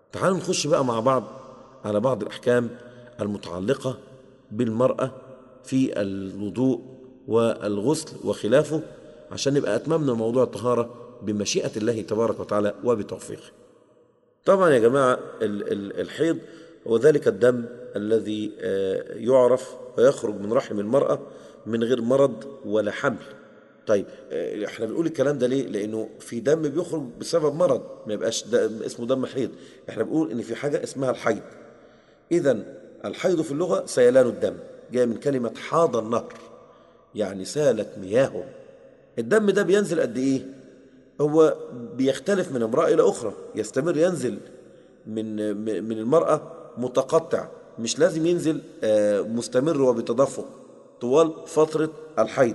تعالوا نخش بقى مع بعض على بعض الأحكام المتعلقة بالمرأة في الوضوء والغسل وخلافه عشان نبقى أتممنا موضوع الطهارة بمشيئة الله تبارك وتعالى وبتوفيقه طبعا يا جماعة الحيض هو ذلك الدم الذي يعرف ويخرج من رحم المرأة من غير مرض ولا حمل طيب احنا بنقول الكلام ده ليه لانه في دم بيخرج بسبب مرض ما يبقاش دم اسمه دم حيض احنا بنقول ان في حاجة اسمها الحيض اذا الحيض في اللغة سيلان الدم جاي من كلمة حاض النهر يعني سالت مياهه الدم ده بينزل قد ايه هو بيختلف من امرأة إلى أخرى يستمر ينزل من من المرأة متقطع مش لازم ينزل مستمر وبتدفق طوال فترة الحيض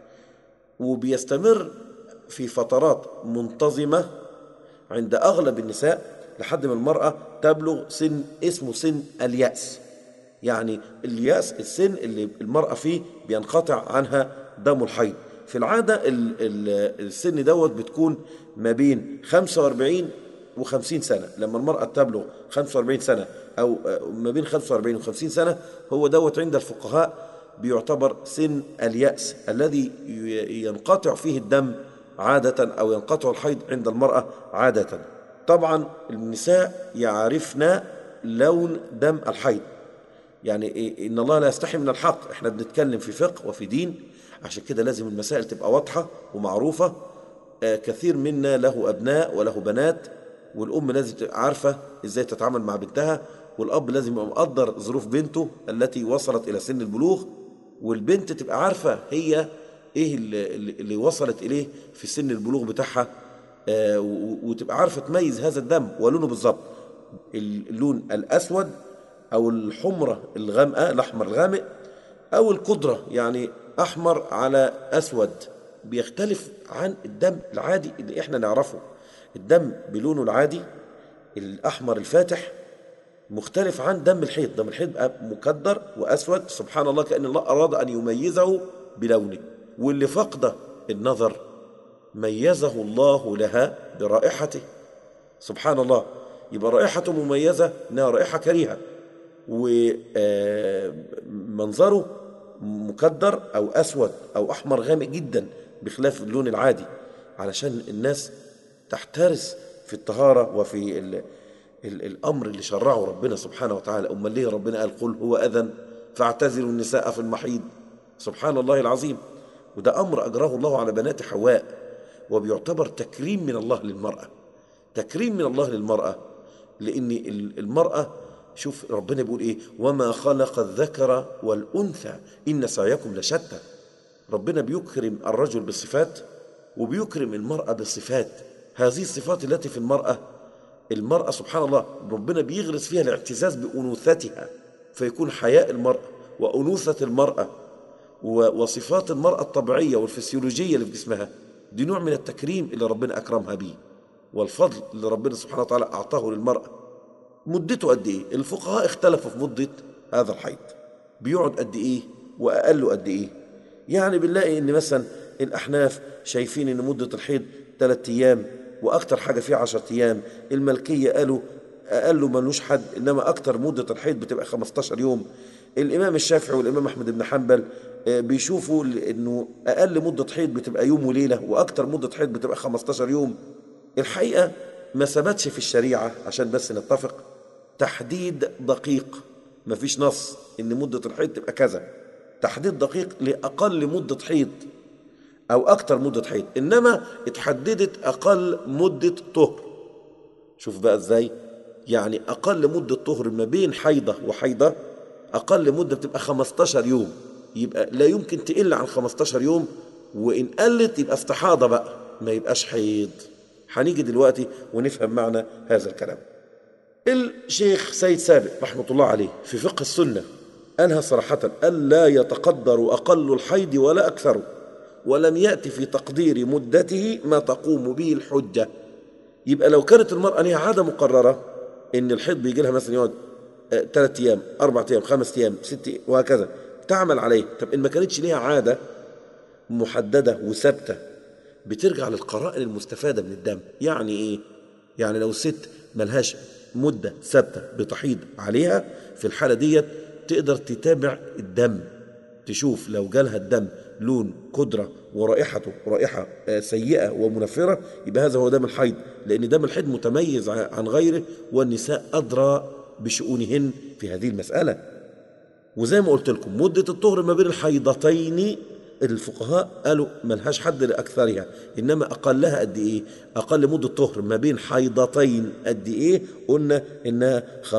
وبيستمر في فترات منتظمة عند أغلب النساء لحد ما المرأة تبلغ سن اسمه سن اليأس يعني اليأس السن اللي المرأة فيه بينقطع عنها دم الحيض في العادة السن دوت بتكون ما بين 45 و50 سنة لما المرأة تبلغ 45 سنة أو ما بين 45 و50 سنة هو دوت عند الفقهاء بيعتبر سن اليأس الذي ينقطع فيه الدم عادة أو ينقطع الحيض عند المرأة عادة طبعا النساء يعرفن لون دم الحيض يعني إن الله لا يستحي من الحق احنا بنتكلم في فقه وفي دين عشان كده لازم المسائل تبقى واضحة ومعروفة آه كثير منا له أبناء وله بنات والأم لازم تبقى عارفة إزاي تتعامل مع بنتها والأب لازم يبقى مقدر ظروف بنته التي وصلت إلى سن البلوغ والبنت تبقى عارفة هي إيه اللي, اللي وصلت إليه في سن البلوغ بتاعها آه وتبقى عارفة تميز هذا الدم ولونه بالظبط اللون الأسود أو الحمرة الغامقة الأحمر الغامق أو القدرة يعني أحمر على أسود بيختلف عن الدم العادي اللي إحنا نعرفه الدم بلونه العادي الأحمر الفاتح مختلف عن دم الحيض دم الحيض بقى مكدر وأسود سبحان الله كأن الله أراد أن يميزه بلونه واللي فقد النظر ميزه الله لها برائحته سبحان الله يبقى رائحته مميزة إنها رائحة كريهة ومنظره مكدر أو أسود أو أحمر غامق جدا بخلاف اللون العادي علشان الناس تحترس في الطهارة وفي ال ال الأمر اللي شرعه ربنا سبحانه وتعالى أما ليه ربنا قال قل هو أذن فاعتزلوا النساء في المحيض سبحان الله العظيم وده أمر أجراه الله على بنات حواء وبيعتبر تكريم من الله للمرأة تكريم من الله للمرأة لأن المرأة شوف ربنا بيقول ايه وما خلق الذكر والانثى ان سعيكم لشتى ربنا بيكرم الرجل بالصفات وبيكرم المراه بالصفات هذه الصفات التي في المراه المراه سبحان الله ربنا بيغرس فيها الاعتزاز بانوثتها فيكون حياء المراه وانوثه المراه وصفات المراه الطبيعيه والفسيولوجيه اللي في جسمها دي نوع من التكريم اللي ربنا اكرمها به والفضل اللي ربنا سبحانه وتعالى اعطاه للمراه مدته قد ايه الفقهاء اختلفوا في مدة هذا الحيض بيقعد قد ايه واقله قد ايه يعني بنلاقي ان مثلا الاحناف شايفين ان مدة الحيض ثلاثة ايام واكتر حاجة فيه عشرة ايام الملكية قالوا اقله ملوش حد انما اكتر مدة الحيض بتبقى 15 يوم الامام الشافعي والامام احمد بن حنبل بيشوفوا انه اقل مدة حيض بتبقى يوم وليلة واكتر مدة حيض بتبقى 15 يوم الحقيقة ما ثبتش في الشريعة عشان بس نتفق تحديد دقيق ما فيش نص ان مدة الحيض تبقى كذا تحديد دقيق لأقل مدة حيض أو أكتر مدة حيض إنما اتحددت أقل مدة طهر شوف بقى إزاي يعني أقل مدة طهر ما بين حيضة وحيضة أقل مدة بتبقى 15 يوم يبقى لا يمكن تقل عن 15 يوم وإن قلت يبقى استحاضة بقى ما يبقاش حيض هنيجي دلوقتي ونفهم معنى هذا الكلام الشيخ سيد سابق رحمة الله عليه في فقه السنة قالها صراحة ألا يتقدر أقل الحيض ولا أكثره ولم يأتي في تقدير مدته ما تقوم به الحجة يبقى لو كانت المرأة لها عادة مقررة إن الحيض بيجي لها مثلا يقعد ثلاث أيام أربع أيام خمس أيام ست وهكذا تعمل عليه طب إن ما كانتش ليها عادة محددة وثابتة بترجع للقرائن المستفادة من الدم يعني إيه؟ يعني لو ست ملهاش مدة ثابتة بتحيض عليها في الحالة ديت تقدر تتابع الدم تشوف لو جالها الدم لون قدرة ورائحته رائحة آه، سيئة ومنفرة يبقى هذا هو دم الحيض لأن دم الحيض متميز عن غيره والنساء أدرى بشؤونهن في هذه المسألة وزي ما قلت لكم مدة الطهر ما بين الحيضتين الفقهاء قالوا ملهاش حد لأكثرها إنما أقلها قد إيه أقل مدة طهر ما بين حيضتين قد إيه قلنا إنها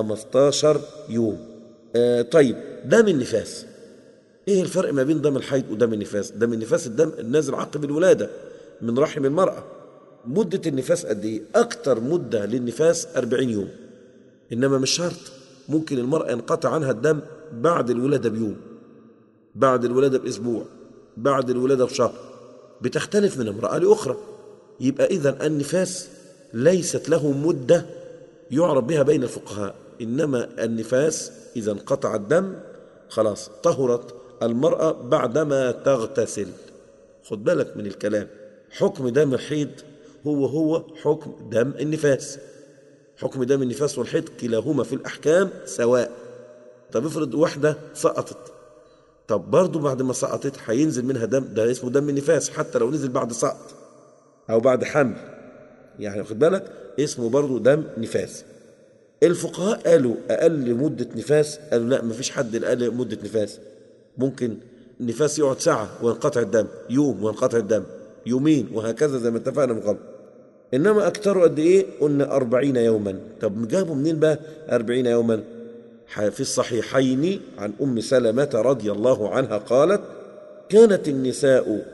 15 يوم آه طيب دم النفاس ايه الفرق ما بين دم الحيض ودم النفاس دم النفاس الدم النازل عقب الولادة من رحم المرأة مدة النفاس قد ايه اكتر مدة للنفاس 40 يوم انما مش شرط ممكن المرأة ينقطع عنها الدم بعد الولادة بيوم بعد الولادة بأسبوع بعد الولادة بشهر بتختلف من امرأة لأخرى يبقى إذا النفاس ليست له مدة يعرف بها بين الفقهاء إنما النفاس إذا انقطع الدم خلاص طهرت المرأة بعدما تغتسل خد بالك من الكلام حكم دم الحيض هو هو حكم دم النفاس حكم دم النفاس والحيض كلاهما في الأحكام سواء طب افرض واحدة سقطت طب برضه بعد ما سقطت هينزل منها دم ده اسمه دم النفاس حتى لو نزل بعد سقط أو بعد حمل يعني خد بالك اسمه برضه دم نفاس الفقهاء قالوا أقل مدة نفاس قالوا لا مفيش حد أقل مدة نفاس ممكن النفاس يقعد ساعة وينقطع الدم يوم وينقطع الدم يومين وهكذا زي ما اتفقنا من قبل إنما أكثره قد إيه قلنا أربعين يوما طب جابوا منين بقى أربعين يوما في الصحيحين عن أم سلمة رضي الله عنها قالت كانت النساء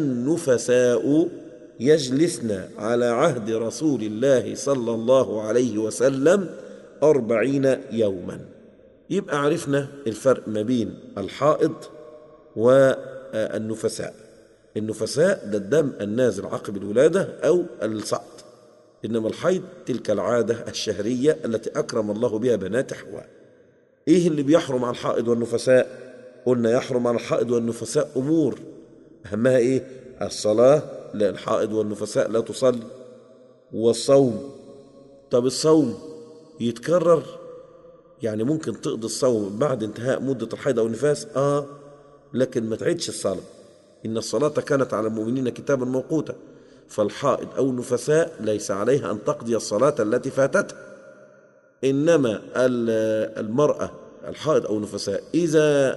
النفساء يجلسن على عهد رسول الله صلى الله عليه وسلم أربعين يوما يبقى عرفنا الفرق ما بين الحائض والنفساء النفساء ده الدم النازل عقب الولادة أو السقط إنما الحيض تلك العادة الشهرية التي أكرم الله بها بنات حواء إيه اللي بيحرم على الحائض والنفساء قلنا يحرم على الحائض والنفساء أمور أهمها إيه الصلاة للحائض والنفساء لا تصلي والصوم طب الصوم يتكرر يعني ممكن تقضي الصوم بعد انتهاء مدة الحيض أو النفاس آه لكن ما تعيدش الصلاة إن الصلاة كانت على المؤمنين كتابا موقوتا فالحائض أو النفساء ليس عليها أن تقضي الصلاة التي فاتتها إنما المرأة الحائض أو النفساء إذا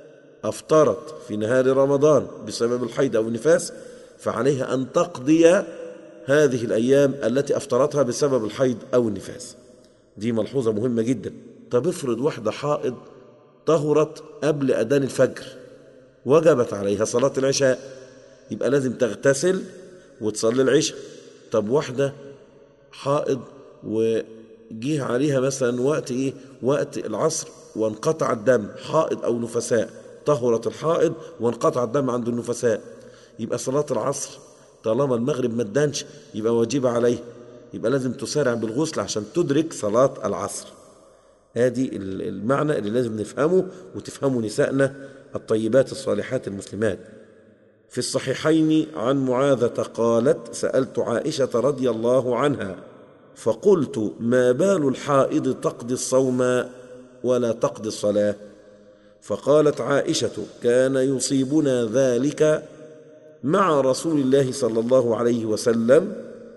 أفطرت في نهار رمضان بسبب الحيض أو النفاس فعليها أن تقضي هذه الأيام التي أفطرتها بسبب الحيض أو النفاس دي ملحوظة مهمة جدا طب افرض واحدة حائض طهرت قبل أذان الفجر وجبت عليها صلاة العشاء يبقى لازم تغتسل وتصلي العشاء طب واحدة حائض وجيه عليها مثلا وقت ايه وقت العصر وانقطع الدم حائض او نفساء طهرت الحائض وانقطع الدم عند النفساء يبقى صلاة العصر طالما المغرب ما ادانش يبقى واجبة عليه يبقى لازم تسارع بالغسل عشان تدرك صلاة العصر هذه المعنى اللي لازم نفهمه وتفهمه نسائنا الطيبات الصالحات المسلمات في الصحيحين عن معاذة قالت سألت عائشة رضي الله عنها فقلت ما بال الحائض تقضي الصوم ولا تقضي الصلاة فقالت عائشة كان يصيبنا ذلك مع رسول الله صلى الله عليه وسلم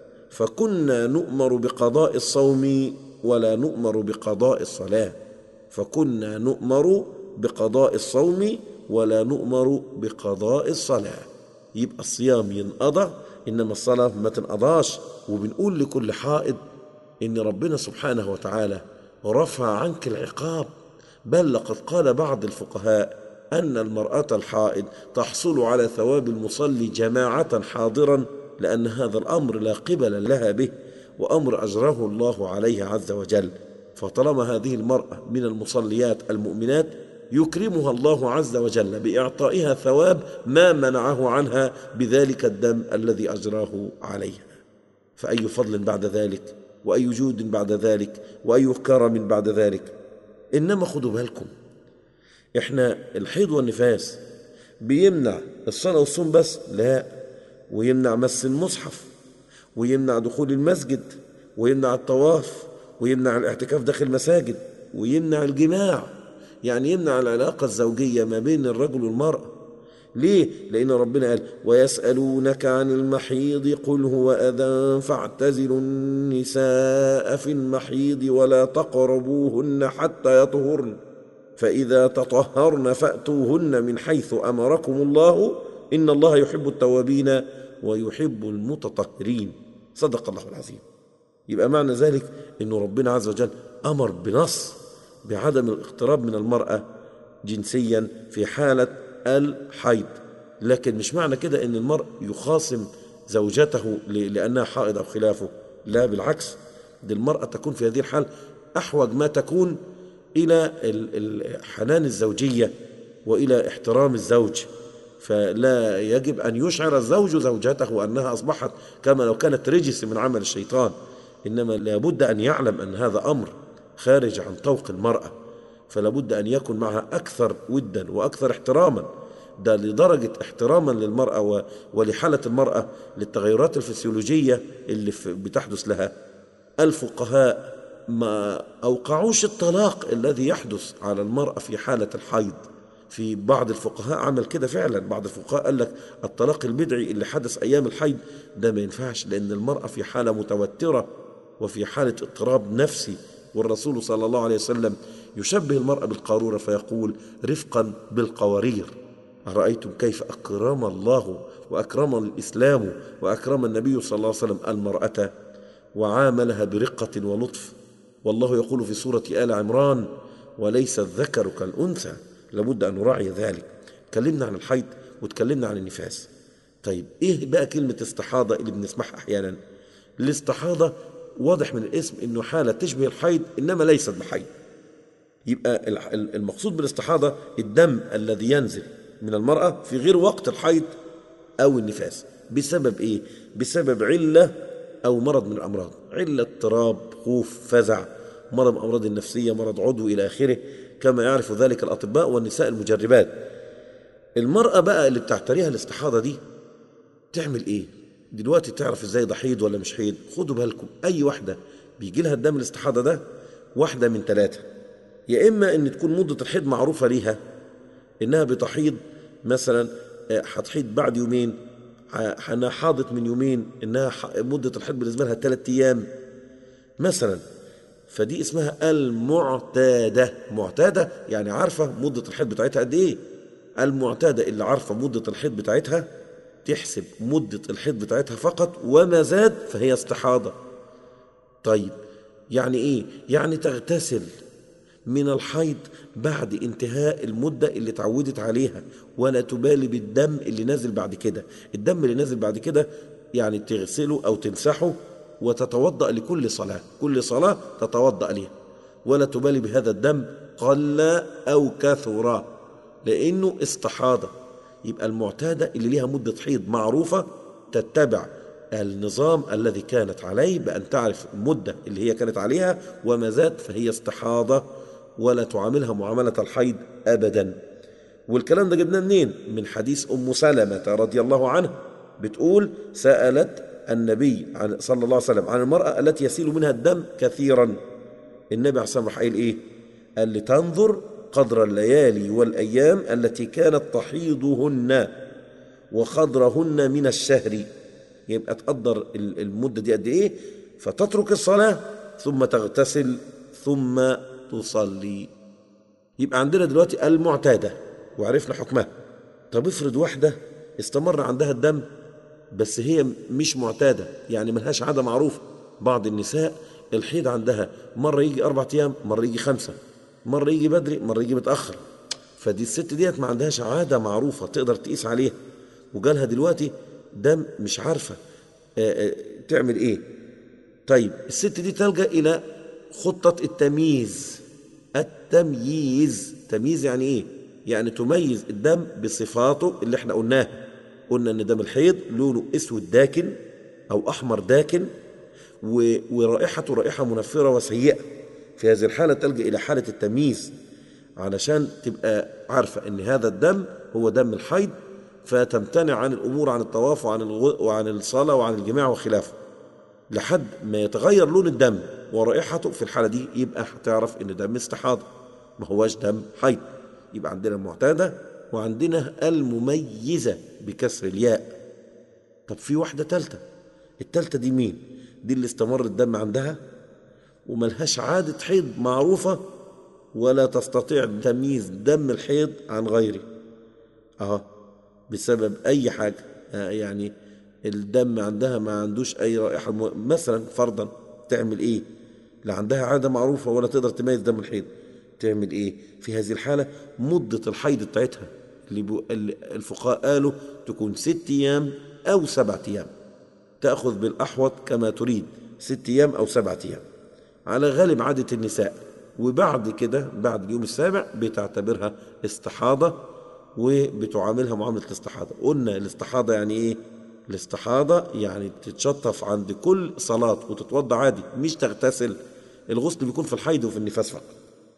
فكنا نؤمر بقضاء الصوم ولا نؤمر بقضاء الصلاة فكنا نؤمر بقضاء الصوم ولا نؤمر بقضاء الصلاة يبقى الصيام ينقضى إنما الصلاة ما تنقضاش وبنقول لكل حائض إن ربنا سبحانه وتعالى رفع عنك العقاب بل لقد قال بعض الفقهاء أن المرأة الحائض تحصل على ثواب المصلي جماعة حاضرا لأن هذا الأمر لا قبل لها به وأمر أجره الله عليه عز وجل فطالما هذه المرأة من المصليات المؤمنات يكرمها الله عز وجل بإعطائها ثواب ما منعه عنها بذلك الدم الذي أجراه عليها فأي فضل بعد ذلك وأي جود بعد ذلك وأي كرم بعد ذلك إنما خدوا بالكم إحنا الحيض والنفاس بيمنع الصلاة والصوم بس لا ويمنع مس المصحف ويمنع دخول المسجد ويمنع الطواف ويمنع الاعتكاف داخل المساجد ويمنع الجماع يعني يمنع العلاقة الزوجية ما بين الرجل والمرأة ليه؟ لأن ربنا قال ويسألونك عن المحيض قل هو أذى فاعتزلوا النساء في المحيض ولا تقربوهن حتى يطهرن فإذا تطهرن فأتوهن من حيث أمركم الله إن الله يحب التوابين ويحب المتطهرين صدق الله العظيم يبقى معنى ذلك أن ربنا عز وجل أمر بنص بعدم الاقتراب من المرأة جنسيا في حالة الحيض لكن مش معنى كده أن المرء يخاصم زوجته لأنها حائض أو خلافه لا بالعكس دي المرأة تكون في هذه الحال أحوج ما تكون إلى الحنان الزوجية وإلى احترام الزوج فلا يجب أن يشعر الزوج زوجته أنها أصبحت كما لو كانت رجس من عمل الشيطان إنما لابد أن يعلم أن هذا أمر خارج عن طوق المرأة فلا بد أن يكون معها أكثر ودا وأكثر احتراما ده لدرجة احتراما للمرأة ولحالة المرأة للتغيرات الفسيولوجية اللي بتحدث لها الفقهاء ما أوقعوش الطلاق الذي يحدث على المرأة في حالة الحيض في بعض الفقهاء عمل كده فعلا بعض الفقهاء قال لك الطلاق البدعي اللي حدث أيام الحيض ده ما ينفعش لأن المرأة في حالة متوترة وفي حالة اضطراب نفسي والرسول صلى الله عليه وسلم يشبه المرأة بالقارورة فيقول رفقا بالقوارير أرأيتم كيف أكرم الله وأكرم الإسلام وأكرم النبي صلى الله عليه وسلم المرأة وعاملها برقة ولطف والله يقول في سورة آل عمران وليس الذكر كالأنثى لابد أن نراعي ذلك تكلمنا عن الحيض وتكلمنا عن النفاس طيب إيه بقى كلمة استحاضة اللي بنسمعها أحيانا الاستحاضة واضح من الاسم انه حاله تشبه الحيض انما ليست بحيض يبقى المقصود بالاستحاضه الدم الذي ينزل من المراه في غير وقت الحيض او النفاس بسبب ايه بسبب عله او مرض من الامراض عله اضطراب خوف فزع مرض من الامراض النفسيه مرض عضوي الى اخره كما يعرف ذلك الاطباء والنساء المجربات المراه بقى اللي بتعتريها الاستحاضه دي تعمل ايه دلوقتي تعرف ازاي ده حيض ولا مش حيض خدوا بالكم اي واحده بيجي لها الدم الاستحاضه ده واحده من ثلاثه يا اما ان تكون مده الحيض معروفه ليها انها بتحيض مثلا هتحيض بعد يومين انها حاضت من يومين انها مده الحيض بالنسبه لها ثلاث ايام مثلا فدي اسمها المعتاده معتاده يعني عارفه مده الحيض بتاعتها قد ايه المعتاده اللي عارفه مده الحيض بتاعتها تحسب مدة الحيض بتاعتها فقط وما زاد فهي استحاضة طيب يعني ايه يعني تغتسل من الحيض بعد انتهاء المدة اللي اتعودت عليها ولا تبالي بالدم اللي نازل بعد كده الدم اللي نازل بعد كده يعني تغسله أو تمسحه وتتوضأ لكل صلاة كل صلاة تتوضأ لها ولا تبالي بهذا الدم قل أو كثر لأنه استحاضة يبقى المعتادة اللي ليها مدة حيض معروفة تتبع النظام الذي كانت عليه بأن تعرف المدة اللي هي كانت عليها وما زاد فهي استحاضة ولا تعاملها معاملة الحيض أبدا والكلام ده جبناه منين؟ من حديث أم سلمة رضي الله عنها بتقول سألت النبي صلى الله عليه وسلم عن المرأة التي يسيل منها الدم كثيرا النبي عليه الصلاة والسلام قال إيه؟ قال لتنظر قدر الليالي والأيام التي كانت تحيضهن وقدرهن من الشهر يبقى تقدر المدة دي قد إيه فتترك الصلاة ثم تغتسل ثم تصلي يبقى عندنا دلوقتي المعتادة وعرفنا حكمها طب افرض واحدة استمر عندها الدم بس هي مش معتادة يعني ملهاش عادة معروفة بعض النساء الحيض عندها مرة يجي أربعة أيام مرة يجي خمسة مرة يجي بدري مرة يجي متأخر فدي الست ديت ما عندهاش عادة معروفة تقدر تقيس عليها وجالها دلوقتي دم مش عارفة آآ آآ تعمل ايه طيب الست دي تلجأ إلى خطة التمييز التمييز تمييز يعني ايه يعني تميز الدم بصفاته اللي احنا قلناها قلنا ان دم الحيض لونه اسود داكن او احمر داكن ورائحته رائحة منفرة وسيئة في هذه الحالة تلجأ إلى حالة التمييز علشان تبقى عارفة أن هذا الدم هو دم الحيض فتمتنع عن الأمور عن الطواف وعن, الغ... وعن الصلاة وعن الجماع وخلافه لحد ما يتغير لون الدم ورائحته في الحالة دي يبقى هتعرف إن دم استحاضة ما هواش دم حيض يبقى عندنا المعتادة وعندنا المميزة بكسر الياء طب في واحدة تالتة التالتة دي مين؟ دي اللي استمر الدم عندها وملهاش عادة حيض معروفة ولا تستطيع تمييز دم الحيض عن غيره اه بسبب اي حاجة آه يعني الدم عندها ما عندوش اي رائحة م- مثلا فرضا تعمل ايه لا عندها عادة معروفة ولا تقدر تميز دم الحيض تعمل ايه في هذه الحالة مدة الحيض بتاعتها اللي بو- اللي الفقهاء قالوا تكون ست ايام او سبعة ايام تأخذ بالأحوط كما تريد ست أيام أو سبعة أيام على غالب عادة النساء وبعد كده بعد اليوم السابع بتعتبرها استحاضة وبتعاملها معاملة الاستحاضة قلنا الاستحاضة يعني إيه؟ الاستحاضة يعني تتشطف عند كل صلاة وتتوضى عادي مش تغتسل الغسل بيكون في الحيض وفي النفاس فقط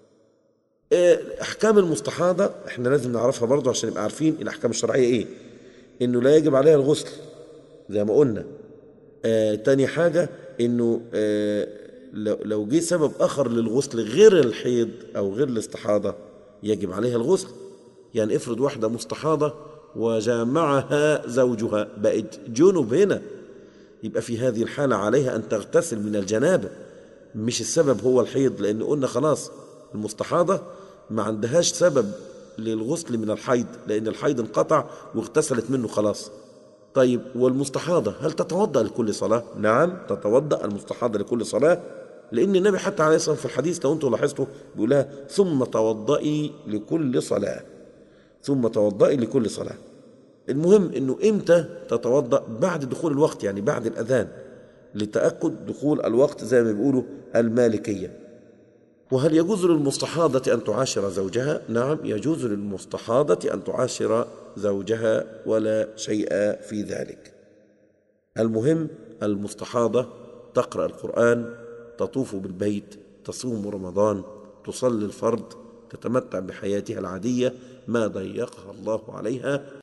آه، احكام المستحاضه احنا لازم نعرفها برضو عشان نبقى عارفين الاحكام الشرعيه ايه انه لا يجب عليها الغسل زي ما قلنا آه تاني حاجه انه آه لو لو جه سبب اخر للغسل غير الحيض او غير الاستحاضه يجب عليها الغسل يعني افرض واحده مستحاضه وجامعها زوجها بقت جنب هنا يبقى في هذه الحالة عليها أن تغتسل من الجنابة مش السبب هو الحيض لأن قلنا خلاص المستحاضة ما عندهاش سبب للغسل من الحيض لأن الحيض انقطع واغتسلت منه خلاص طيب والمستحاضة هل تتوضأ لكل صلاة؟ نعم تتوضأ المستحاضة لكل صلاة لأن النبي حتى عليه الصلاة والسلام في الحديث لو أنتم لاحظتوا بيقول لها ثم توضئي لكل صلاة ثم توضئي لكل صلاة المهم انه امتى تتوضا بعد دخول الوقت يعني بعد الاذان لتاكد دخول الوقت زي ما بيقولوا المالكيه وهل يجوز للمستحاضة أن تعاشر زوجها؟ نعم يجوز للمستحاضة أن تعاشر زوجها ولا شيء في ذلك. المهم المستحاضة تقرأ القرآن، تطوف بالبيت، تصوم رمضان، تصلي الفرض، تتمتع بحياتها العادية ما ضيقها الله عليها